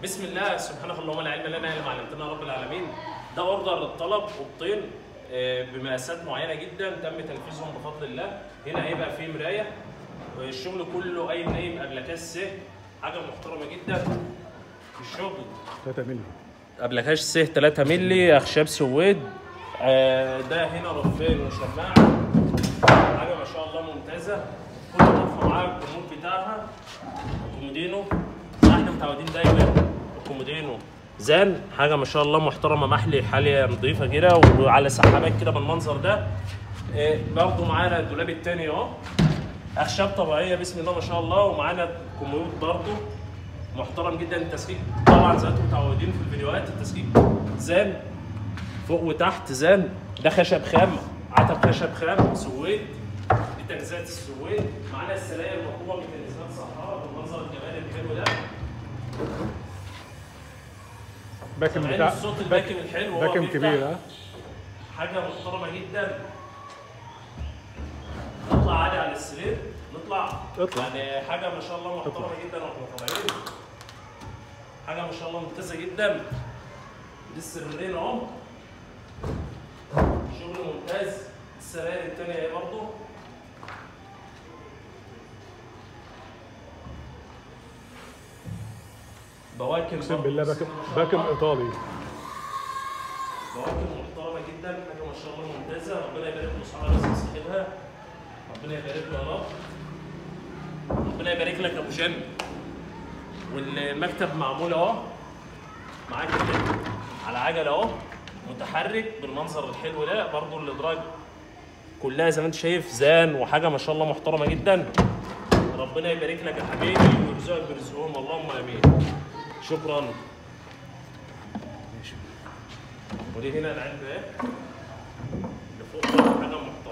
بسم الله سبحانك اللهم لا علم لنا الا ما علمتنا يا رب العالمين ده اوردر للطلب اوضتين آه، بمقاسات معينه جدا تم تنفيذهم بفضل الله هنا هيبقى فيه مرايه الشغل كله قايم نايم قبل كاس حاجه محترمه جدا الشغل 3 مللي قبل كاش سه 3 مللي اخشاب سويد آه، ده هنا رفين وشماعه حاجه ما شاء الله ممتازه كل غرفه معاها الكومود بتاعها الكومودينو زي ما احنا متعودين دايما الكومودينو زان حاجه ما شاء الله محترمه محلي حاليه نظيفه كده وعلى سحابات كده بالمنظر ده آه، برضو معانا الدولاب التاني اهو اخشاب طبيعيه بسم الله ما شاء الله ومعانا كومود برضو محترم جدا التسكيك طبعا زي ما انتم متعودين في الفيديوهات التسكيك زان فوق وتحت زان ده خشب خام عتب خشب خام سويد دي تجزئه السويد معانا السلاير المطلوبه ميكانيزمات صحراء بالمنظر الجمالي الحلو ده باكم سامعين بتاع الصوت الباكم الحلو وهو باكم بيفتح؟ كبير ها حاجه محترمه جدا نطلع عادي على السرير نطلع اطلع. يعني حاجه ما شاء الله محترمه اطلع. جدا واحنا طالعين حاجه ما شاء الله ممتازه جدا دي السريرين اهو شغل ممتاز السراير التانية اهي برضه بواكب اقسم برضه بالله بسم باكم الله ما شاء باكم الله. ايطالي مواكب محترمه جدا حاجه ما شاء الله ممتازه ربنا يبارك له صحابها بس صاحبها ربنا يبارك له يا رب ربنا يبارك لك يا ابو جن والمكتب معمول اهو معاك كده على عجله اهو متحرك بالمنظر الحلو ده برضو الادراج كلها زي ما انت شايف زان وحاجه ما شاء الله محترمه جدا ربنا يبارك لك يا حبيبي ويرزقك برزقهم اللهم امين شكرا ودي هنا العلبه اهي اللي فوق حاجه محترمه